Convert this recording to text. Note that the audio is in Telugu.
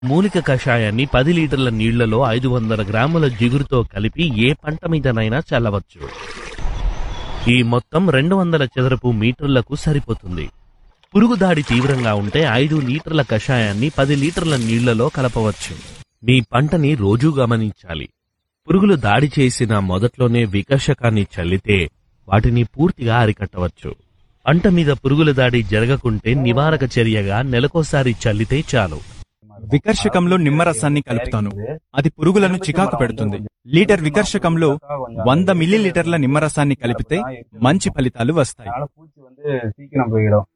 మూలిక కషాయాన్ని పది లీటర్ల నీళ్లలో ఐదు వందల గ్రాముల జిగురుతో కలిపి ఏ పంట మీదనైనా చల్లవచ్చు ఈ మొత్తం రెండు వందల చదరపు మీటర్లకు సరిపోతుంది పురుగు దాడి తీవ్రంగా ఉంటే ఐదు లీటర్ల కషాయాన్ని పది లీటర్ల నీళ్లలో కలపవచ్చు మీ పంటని రోజూ గమనించాలి పురుగులు దాడి చేసిన మొదట్లోనే వికర్షకాన్ని చల్లితే వాటిని పూర్తిగా అరికట్టవచ్చు పంట మీద పురుగుల దాడి జరగకుంటే నివారక చర్యగా నెలకోసారి చల్లితే చాలు వికర్షకంలో నిమ్మరసాన్ని కలుపుతాను అది పురుగులను చికాకు పెడుతుంది లీటర్ వికర్షకంలో వంద మిల్లీలీటర్ల నిమ్మరసాన్ని కలిపితే మంచి ఫలితాలు వస్తాయి அதனால பூச்சி வந்து சீக்கிரம் போயிடும்